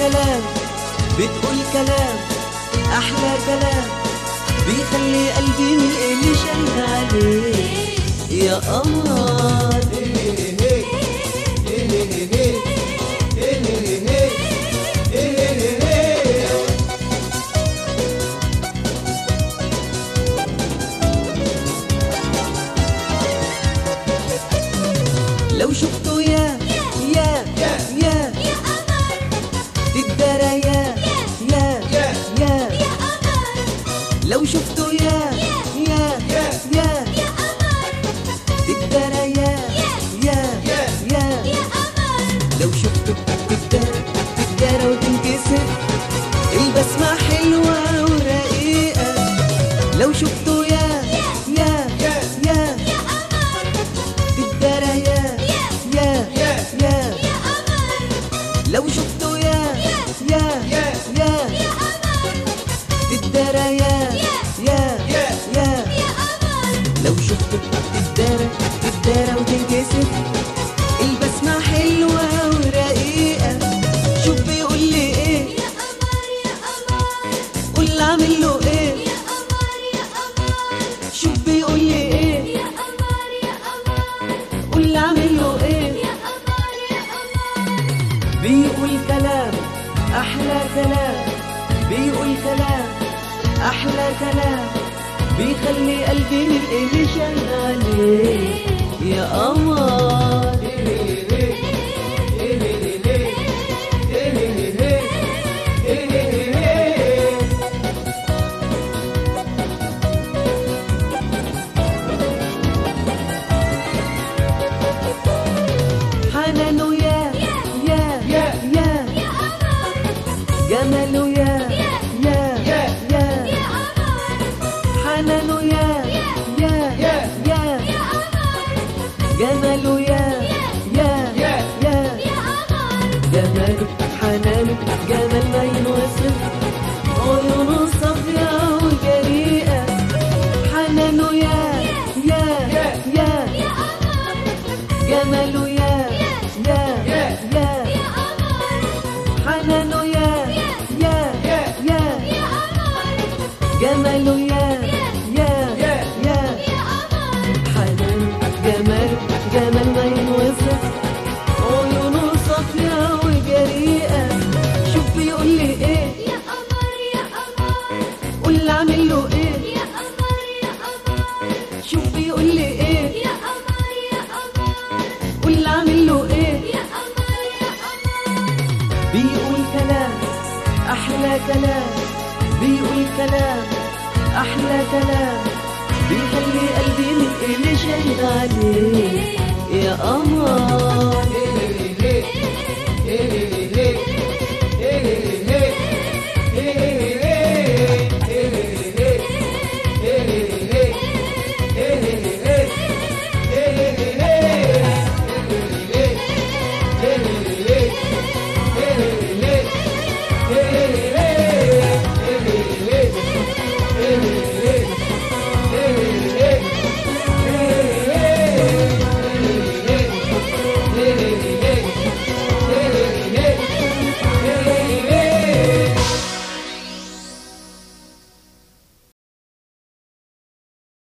كلام بتقول كلام احلى كلام بيخلي قلبي من اللي شايل عليه يا قمر لو شفته يا يا يا تدرى يا يا يا لو شفته يا يا يا تدرى يا يا يا لو شفته تدرى تدرى وتنكسر البسمة حلوة ورقيقة لو شفته يا يا يا تدرى يا يا يا لو شفته يا يا يا تدرى يا يا يا لو شفته تدرى تدرى وتنكسر البسمة حلوة ورقيقة شوف بيقول لي ايه قول اعمل له ايه شوف بيقول لي ايه قول اعمل له ايه بيقول كلام احلى كلام بيقول كلام احلى كلام بيخلي قلبي من اللي شايل عليه يا قمر حنانه يا يا يا جماله يا يا يا حنانه يا يا يا جماله يا يا يا جماله حنانه جمال ما ينوصف عيونه صافية وجريئة حنانه يا يا يا جماله يا يا يا حنانه يا يا يا جماله يا يا يا حنان جمال جمال ما ينوصف عيونه صافية وجريئة شوف بيقول لي ايه قول اعمل له ايه شوف بيقول لي ايه قول اعمل له ايه بيقول كلام احلى كلام بيقول كلام احلى كلام بيخلي قلبي من اللي شايل عليه يا قمر